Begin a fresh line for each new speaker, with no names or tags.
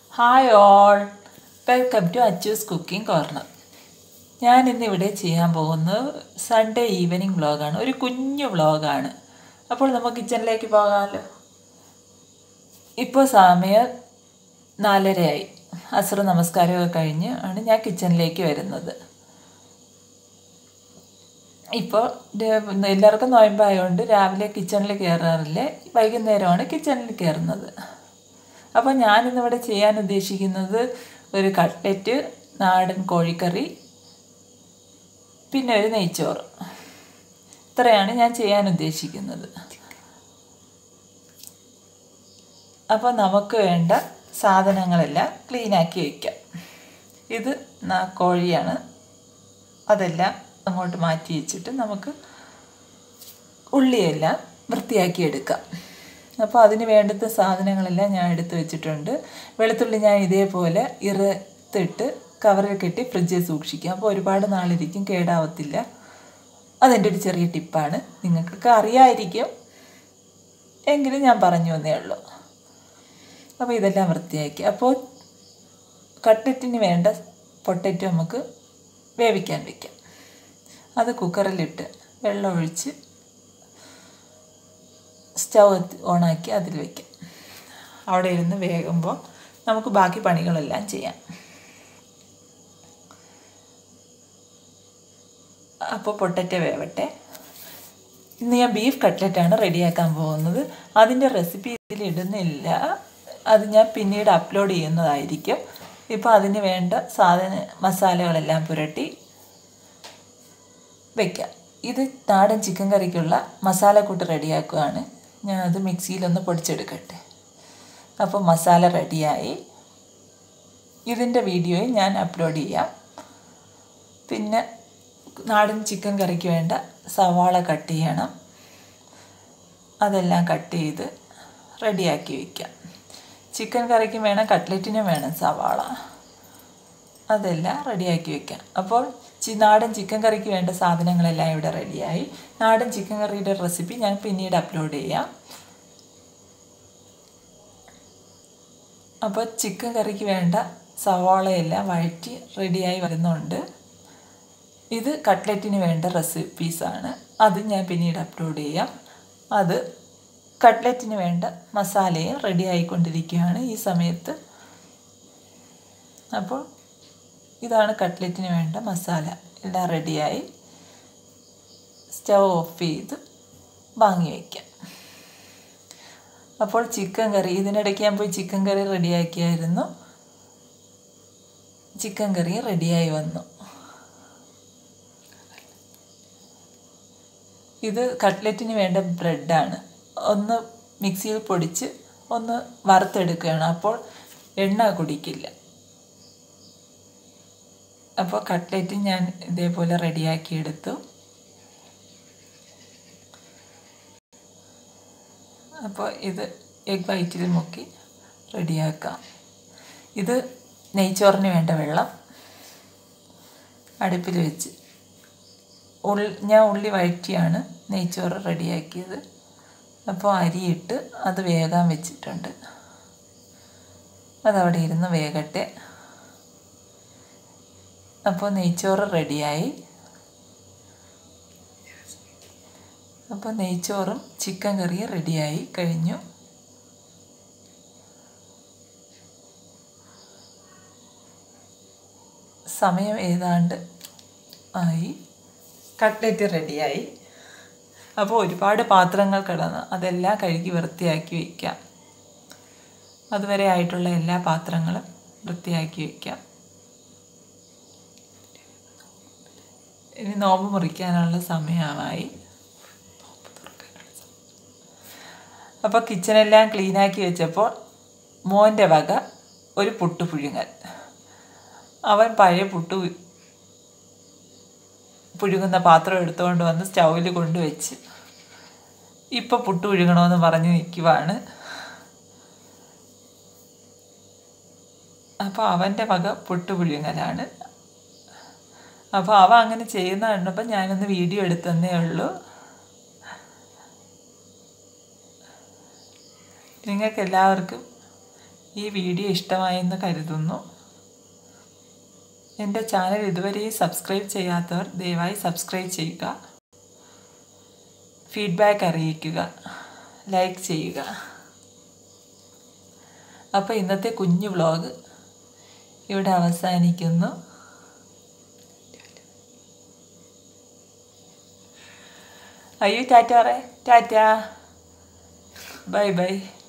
hi all welcome to Achu's cooking corner ഞാൻ ഇന്ന് ഇവിടെ ചെയ്യാൻ പോകുന്നത് സൺഡേ ഈവനിങ് വ്ളോഗാണ് ഒരു കുഞ്ഞു വ്ളോഗാണ് അപ്പോൾ നമുക്ക് കിച്ചണിലേക്ക് പോകാമല്ലോ ഇപ്പോൾ സമയം നാലരയായി അസുര നമസ്കാരമൊക്കെ കഴിഞ്ഞ് ആണ് ഞാൻ കിച്ചണിലേക്ക് വരുന്നത് ഇപ്പോൾ എല്ലാവർക്കും നോയമ്പായതുകൊണ്ട് രാവിലെ കിച്ചണിൽ കയറാറില്ല വൈകുന്നേരമാണ് കിച്ചണിൽ കയറുന്നത് അപ്പോൾ ഞാനിന്നിവിടെ ചെയ്യാൻ ഉദ്ദേശിക്കുന്നത് ഒരു കട്ട്ലറ്റ് നാടൻ കോഴിക്കറി പിന്നെ ഒരു നെയ്ച്ചോറ് ഇത്രയാണ് ഞാൻ ചെയ്യാൻ ഉദ്ദേശിക്കുന്നത് അപ്പോൾ നമുക്ക് വേണ്ട സാധനങ്ങളെല്ലാം ക്ലീനാക്കി വയ്ക്കാം ഇത് കോഴിയാണ് അതെല്ലാം അങ്ങോട്ട് മാറ്റി വെച്ചിട്ട് നമുക്ക് ഉള്ളിയെല്ലാം വൃത്തിയാക്കി എടുക്കാം അപ്പോൾ അതിന് വേണ്ടുന്ന സാധനങ്ങളെല്ലാം ഞാൻ എടുത്തു വെച്ചിട്ടുണ്ട് വെളുത്തുള്ളി ഞാൻ ഇതേപോലെ ഇറുത്തിട്ട് കവറിൽ കെട്ടി ഫ്രിഡ്ജിൽ സൂക്ഷിക്കും അപ്പോൾ ഒരുപാട് നാളിരിക്കും കേടാവത്തില്ല അതെൻ്റെ ഒരു ചെറിയ ടിപ്പാണ് നിങ്ങൾക്കൊക്കെ അറിയാമായിരിക്കും എങ്കിലും ഞാൻ പറഞ്ഞു എന്നേ ഉള്ളൂ അപ്പോൾ ഇതെല്ലാം വൃത്തിയാക്കി അപ്പോൾ കട്ട്ലറ്റിന് വേണ്ട പൊട്ടറ്റോ നമുക്ക് വേവിക്കാൻ വയ്ക്കാം അത് കുക്കറിലിട്ട് വെള്ളം ഒഴിച്ച് സ്റ്റൗ ഓണാക്കി അതിൽ വയ്ക്കാം അവിടെ ഇരുന്ന് വേകുമ്പോൾ നമുക്ക് ബാക്കി പണികളെല്ലാം ചെയ്യാം അപ്പോൾ പൊട്ടറ്റ വേവട്ടെ ഇന്ന് ഞാൻ ബീഫ് കട്ട്ലറ്റാണ് റെഡിയാക്കാൻ പോകുന്നത് അതിൻ്റെ റെസിപ്പി ഇതിൽ ഇടുന്നില്ല അത് ഞാൻ പിന്നീട് അപ്ലോഡ് ചെയ്യുന്നതായിരിക്കും ഇപ്പോൾ അതിന് വേണ്ട സാധന മസാലകളെല്ലാം പുരട്ടി വയ്ക്കാം ഇത് നാടൻ ചിക്കൻ കറിക്കുള്ള മസാലക്കൂട്ട് റെഡിയാക്കുകയാണ് ഞാൻ അത് മിക്സിയിലൊന്ന് പൊടിച്ചെടുക്കട്ടെ അപ്പോൾ മസാല റെഡിയായി ഇതിൻ്റെ വീഡിയോയും ഞാൻ അപ്ലോഡ് ചെയ്യാം പിന്നെ നാടൻ ചിക്കൻ കറിക്ക് വേണ്ട സവാള കട്ട് ചെയ്യണം അതെല്ലാം കട്ട് ചെയ്ത് റെഡിയാക്കി വയ്ക്കാം ചിക്കൻ കറിക്ക് വേണം കട്ട്ലറ്റിനും വേണം സവാള അതെല്ലാം റെഡിയാക്കി വെക്കാം അപ്പോൾ ചി നാടൻ ചിക്കൻ കറിക്ക് വേണ്ട സാധനങ്ങളെല്ലാം ഇവിടെ റെഡിയായി നാടൻ ചിക്കൻ കറിയുടെ റെസിപ്പി ഞാൻ പിന്നീട് അപ്ലോഡ് ചെയ്യാം അപ്പോൾ ചിക്കൻ കറിക്ക് വേണ്ട സവാളയെല്ലാം വഴറ്റി റെഡിയായി വരുന്നുണ്ട് ഇത് കട്ട്ലറ്റിന് വേണ്ട റെസിപ്പീസാണ് അത് ഞാൻ പിന്നീട് അപ്ലോഡ് ചെയ്യാം അത് കട്ട്ലറ്റിന് വേണ്ട മസാലയും റെഡി ആയിക്കൊണ്ടിരിക്കുകയാണ് ഈ സമയത്ത് അപ്പോൾ ഇതാണ് കട്ട്ലറ്റിന് വേണ്ട മസാല എല്ലാം റെഡിയായി സ്റ്റവ് ഓഫ് ചെയ്ത് വാങ്ങി വയ്ക്കാം അപ്പോൾ ചിക്കൻ കറി ഇതിനിടയ്ക്ക് ഞാൻ പോയി ചിക്കൻ കറി റെഡിയാക്കിയായിരുന്നു ചിക്കൻ കറി റെഡിയായി വന്നു ഇത് കട്ട്ലറ്റിന് വേണ്ട ബ്രെഡാണ് ഒന്ന് മിക്സിയിൽ പൊടിച്ച് ഒന്ന് വറുത്തെടുക്കുകയാണ് അപ്പോൾ എണ്ണ കുടിക്കില്ല അപ്പോൾ കട്ട്ലറ്റ് ഞാൻ ഇതേപോലെ റെഡിയാക്കി എടുത്തു അപ്പോൾ ഇത് എഗ് വൈറ്റിൽ മുക്കി റെഡിയാക്കാം ഇത് നെയ്ച്ചോറിന് വേണ്ട വെള്ളം അടുപ്പിൽ വെച്ച് ഉള്ളി ഞാൻ ഉള്ളി വഴറ്റിയാണ് നെയ്ച്ചോറ് റെഡിയാക്കിയത് അപ്പോൾ അരിയിട്ട് അത് വേകാൻ വെച്ചിട്ടുണ്ട് അതവിടെ ഇരുന്ന് വേകട്ടെ അപ്പോൾ നെയ്ച്ചോറ് റെഡിയായി അപ്പോൾ നെയ്ച്ചോറും ചിക്കൻ കറിയും റെഡിയായി കഴിഞ്ഞു സമയം ഏതാണ്ട് ആയി കട്ട്ലറ്റ് റെഡിയായി അപ്പോൾ ഒരുപാട് പാത്രങ്ങൾ കിടന്ന് അതെല്ലാം കഴുകി വൃത്തിയാക്കി വയ്ക്കാം അതുവരെ ആയിട്ടുള്ള എല്ലാ പാത്രങ്ങളും വൃത്തിയാക്കി വയ്ക്കാം ഇനി നോമ്പ് മുറിക്കാനുള്ള സമയമായി അപ്പോൾ കിച്ചണെല്ലാം ക്ലീനാക്കി വെച്ചപ്പോൾ മോൻ്റെ വക ഒരു പുട്ട് പുഴുങ്ങൽ അവൻ പഴയ പുട്ട് പുഴുങ്ങുന്ന പാത്രം എടുത്തുകൊണ്ട് വന്ന് സ്റ്റൗവിൽ കൊണ്ടുവച്ച് ഇപ്പോൾ പുട്ട് പുഴുങ്ങണമെന്ന് പറഞ്ഞ് നിൽക്കുവാണ് അപ്പോൾ അവൻ്റെ വക പുട്ട് പുഴുങ്ങലാണ് അപ്പോൾ അവ അങ്ങനെ ചെയ്യുന്ന കണ്ടപ്പോൾ ഞാനൊന്ന് വീഡിയോ എടുത്തന്നേ ഉള്ളൂ നിങ്ങൾക്ക് എല്ലാവർക്കും ഈ വീഡിയോ ഇഷ്ടമായെന്ന് കരുതുന്നു എൻ്റെ ചാനൽ ഇതുവരെയും സബ്സ്ക്രൈബ് ചെയ്യാത്തവർ ദയവായി സബ്സ്ക്രൈബ് ചെയ്യുക ഫീഡ്ബാക്ക് അറിയിക്കുക ലൈക്ക് ചെയ്യുക അപ്പോൾ ഇന്നത്തെ കുഞ്ഞു വ്ളോഗ് ഇവിടെ അവസാനിക്കുന്നു അയ്യോ ടാറ്റ പറ ടാറ്റ ബൈ ബൈ